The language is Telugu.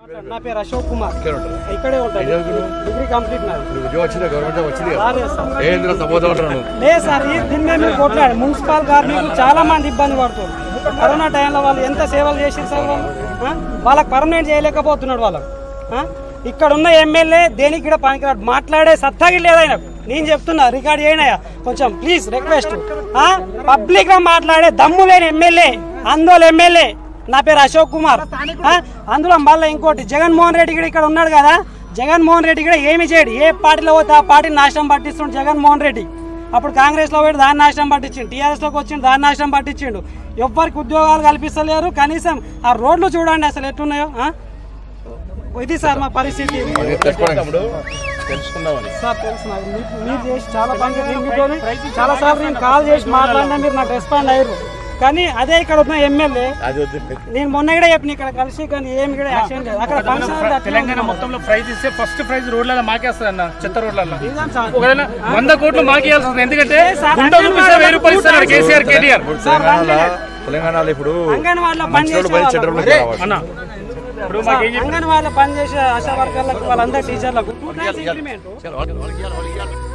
నా పేరు అశోక్ కుమార్ ఇక్కడ ఉంటారు. ఇక్కడే ఉంటాను ఎన్ని చదువుకున్నావు? డిగ్రీ కంప్లీట్ నాది ఇప్పుడు ఉద్యోగం వచ్చిందా గవర్నమెంట్ జాబ్ వచ్చింది కదా రాలేదు సార్ ఏంద్ర సపోజ్ అంటున్నాను లేదు సార్ ఈ దీని మీద మీరు కొట్లాడు మున్సిపల్ కార్మికులు చాలా మంది ఇబ్బంది పడుతున్నారు కరోనా టైంలో వాళ్ళు ఎంత సేవలు చేసారు సార్ వాళ్ళు ఆ? వాళ్ళకి పర్మనెంట్ చేయలేకపోతున్నాడు వాళ్ళకు ఆ? ఇక్కడ ఉన్న ఎమ్మెల్యే దేనికి కూడా పనికిరాడు మాట్లాడే సత్తాగి లేదు ఆయన నేను చెప్తున్నా రికార్డ్ చేయనయ్యా కొంచెం ప్లీజ్ రిక్వెస్ట్ పబ్లిక్ గా మాట్లాడే దమ్ము లేని ఎమ్మెల్యే అందోల్ ఎమ్మెల్యే నా పేరు అశోక్ కుమార్ ఆ? అందులో మళ్ళీ ఇంకోటి జగన్మోహన్ రెడ్డి కూడా ఇక్కడ ఉన్నాడు కదా జగన్మోహన్ రెడ్డి కూడా ఏమి చేయడు ఏ పార్టీలో పోతే ఆ పార్టీని నాశనం పట్టిస్తుండు జగన్మోహన్ రెడ్డి అప్పుడు కాంగ్రెస్ లో పోయి దాన్ని నాశనం పట్టించిండు టీఆర్ఎస్ లోకి వచ్చిండు దాన్ని నాశనం పట్టించిండు ఎవ్వరికి ఉద్యోగాలు కల్పిస్తలేరు కనీసం ఆ రోడ్లు చూడండి అసలు ఎట్టున్నాయో ఆ? ఇది సార్ మా పరిస్థితి అది తెచ్చుకోవడానికి తెలుసుకుందామని సార్ తెలుసు నాకు మీరు మీరు చేసి చాలా పని చేసి మీతోని చాలా సార్లు నేను కాల్ చేసి మాట్లాడినా మీరు నాకు రెస్పాండ్ అయ్యారు కానీ అదే ఇక్కడ ఉన్న ఎమ్మెల్యే అది వద్దు నేను మొన్న కూడా చెప్పిన ఇక్కడ కలిసి కానీ ఏమి కూడా యాక్షన్ లేదు అక్కడ ఫంక్షన్ హాల్ అట్లే తెలంగాణ ఉంది. మొత్తంలో ప్రైజ్ ఇస్తే ఫస్ట్ ప్రైజ్ రోడ్లలో మాకేస్తుంది అన్న చెత్త రోడ్లలో నిజం సార్. ఒకవేళ వంద కోట్లు మాకేయాల్సింది ఎందుకంటే సార్, గుంట చూపిస్తే వెయ్యి రూపాయలు ఇస్తున్నారు కేసీఆర్ కేటీఆర్ ఇప్పుడు తెలంగాణలో తెలంగాణలో ఇప్పుడు అంగన్వాడీలో పని మంచి రోడ్డు బయట చెడ్డ రోడ్డు చేసే కావాలి అన్న ఇప్పుడు మాకు ఏం చెప్పి అంగన్వాడీలో పనిచేసే ఆశా వర్కర్లకు వాళ్ళందరూ టీచర్లకు టూ టైమ్స్ ఇంక్రిమెంట్ చాలా వాళ్ళకి- వాళ్ళకి ఇవ్వాలి, వాళ్ళకి ఇవ్వాలి.